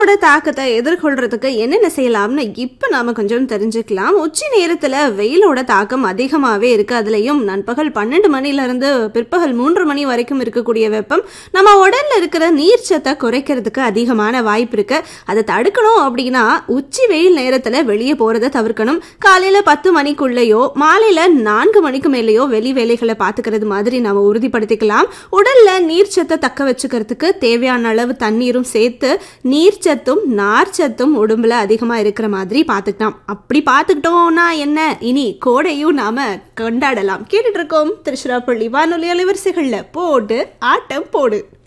வெயிலோட தாக்கத்தை எதிர்கொள்றதுக்கு என்னென்ன செய்யலாம்னு இப்ப நாம கொஞ்சம் தெரிஞ்சுக்கலாம் உச்சி நேரத்துல வெயிலோட தாக்கம் அதிகமாவே இருக்கு அதுலயும் நண்பகல் பன்னெண்டு மணில இருந்து பிற்பகல் மூன்று மணி வரைக்கும் இருக்கக்கூடிய வெப்பம் நம்ம உடல்ல இருக்கிற நீர்ச்சத்தை குறைக்கிறதுக்கு அதிகமான வாய்ப்பு இருக்கு அதை தடுக்கணும் அப்படின்னா உச்சி வெயில் நேரத்துல வெளியே போறதை தவிர்க்கணும் காலையில பத்து மணிக்குள்ளேயோ மாலையில நான்கு மணிக்கு மேலேயோ வெளி வேலைகளை பார்த்துக்கிறது மாதிரி நாம உறுதிப்படுத்திக்கலாம் உடல்ல நீர்ச்சத்தை தக்க வச்சுக்கிறதுக்கு தேவையான அளவு தண்ணீரும் சேர்த்து நீர்ச்சத்தும் நார்ச்சத்தும் உடம்புல அதிகமா இருக்கிற மாதிரி பார்த்துக்கலாம் அப்படி பார்த்துக்கிட்டோம்னா என்ன இனி கோடையும் நாம கொண்டாடலாம் கேட்டுட்டு இருக்கோம் திருச்சிராப்பள்ளி வானொலி அலைவரிசைகள்ல போடு ஆட்டம் போடு